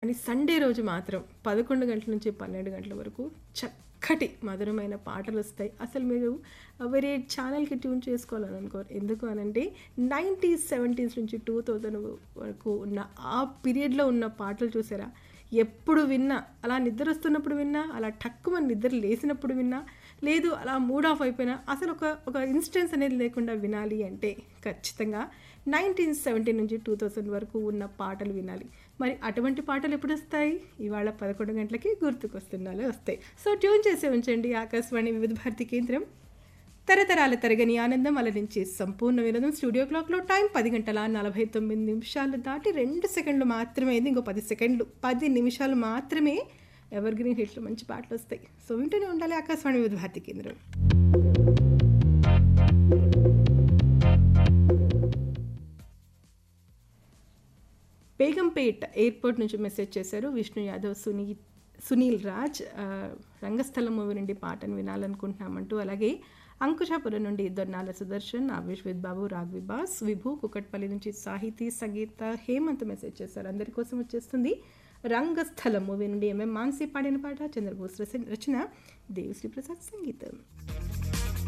కానీ సండే రోజు మాత్రం పదకొండు గంటల నుంచి పన్నెండు గంటల వరకు చక్కటి మధురమైన పాటలు వస్తాయి అసలు మీరు వేరే ఛానల్కి ట్యూన్ చేసుకోవాలని అనుకోరు ఎందుకు అనంటే నైంటీస్ సెవెంటీస్ నుంచి టూ థౌజండ్ వరకు ఉన్న ఆ పీరియడ్లో ఉన్న పాటలు చూసారా ఎప్పుడు విన్నా అలా నిద్ర వస్తున్నప్పుడు విన్నా అలా టక్కుమని నిద్ర లేచినప్పుడు విన్నా లేదు అలా మూడ్ ఆఫ్ అయిపోయినా అసలు ఒక ఒక ఇన్స్టెన్స్ అనేది లేకుండా వినాలి అంటే ఖచ్చితంగా నైన్టీన్ సెవెంటీ నుంచి టూ థౌజండ్ వరకు ఉన్న పాటలు వినాలి మరి అటువంటి పాటలు ఎప్పుడు వస్తాయి ఇవాళ పదకొండు గంటలకి గుర్తుకొస్తున్నాలే వస్తాయి సో ట్యూన్ చేసి ఉంచండి ఆకాశవాణి వివిధ భారతి కేంద్రం తరతరాల తరగని ఆనందం అలరించి సంపూర్ణ వినోదం స్టూడియో క్లాక్లో టైం పది గంటల నలభై తొమ్మిది నిమిషాలు దాటి రెండు సెకండ్లు మాత్రమే అయింది ఇంకో పది సెకండ్లు పది నిమిషాలు మాత్రమే ఎవర్ గ్రీన్ హిట్లో మంచి పాటలు వస్తాయి సో వింటూనే ఉండాలి ఆకాశవాణి వివిధ భారతి కేంద్రం బేగంపేట్ ఎయిర్పోర్ట్ నుంచి మెసేజ్ చేశారు విష్ణు యాదవ్ సునీ సునీల్ రాజ్ ఆ, రంగస్థలం మూవీ నుండి పాటను వినాలనుకుంటున్నామంటూ అలాగే అంకుశాపురం నుండి దొన్నాల సుదర్శన్ ఆవేష్ విత్ బాబు రాఘవి బాస్ విభు కుకట్పల్లి నుంచి సాహితీ సంగీత హేమంత్ మెసేజ్ చేశారు అందరి కోసం వచ్చేస్తుంది రంగస్థలం మూవీ నుండి ఎంఎం మాన్సీ పాడిన పాట చంద్రబోస్ రచన రచన దేవిశ్రీ ప్రసాద్ సంగీతం